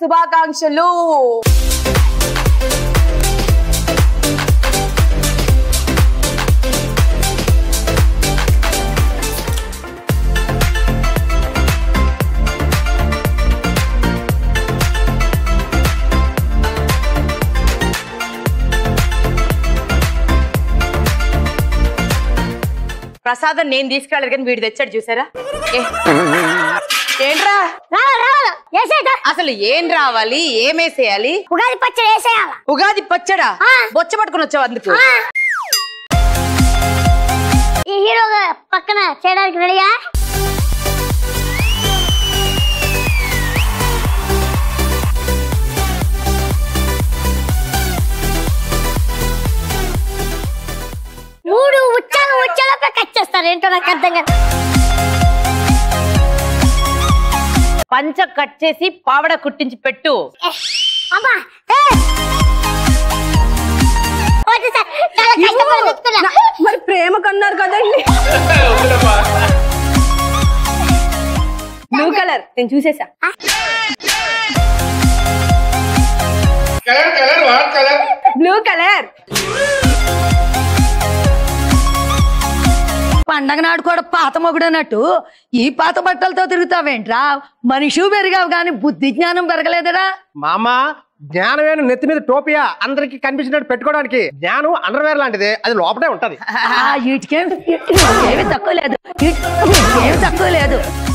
శుభాకాంక్షలు ప్రసాదం నేను తీసుకెళ్ళదు కానీ వీడు తెచ్చాడు చూసారా ఏ- ఏంట్రా రావాలి రావాలి వేసేదా అసలు ఏం రావాలి ఏమేసేయాలి ఉగాది పచ్చడి వేసేయాల ఉగాది పచ్చడా ఆ. బొచ్చ పట్టుకుని వచ్చావు అందుకు ఈ హీరో పక్కన చేయడానికి రెడీయా మూడు ఉచ్చాలు ఉచ్చాలపై కట్ చేస్తారు ఏంటో నాకు అర్థం కాదు పంచ కట్ చేసి పావడ కుట్టించి పెట్టు ఏ, అమ్మా ఏ! వద్దు సార్, చాలా కష్టపడి తెచ్చుకున్నా. మరి ప్రేమ కన్నారు కదండి బ్లూ కలర్ నేను చూసేసా colour colour what colour blue colour పండగ నాడు కూడా పాత మొగుడు అన్నట్టు ఈ పాత బట్టలతో తిరుగుతావేంట్రా మనిషి పెరిగావు గాని బుద్ధి జ్ఞానం పెరగలేదరా మామ జ్ఞానమేను నెత్తి మీద టోపియా అందరికి కనిపించినట్టు పెట్టుకోవడానికి జ్ఞానం అండర్వేర్ లాంటిది అది లోపలే ఉంటది వీటికేం ఏమి తక్కువ లేదు వీటి- ఏమి తక్కువ లేదు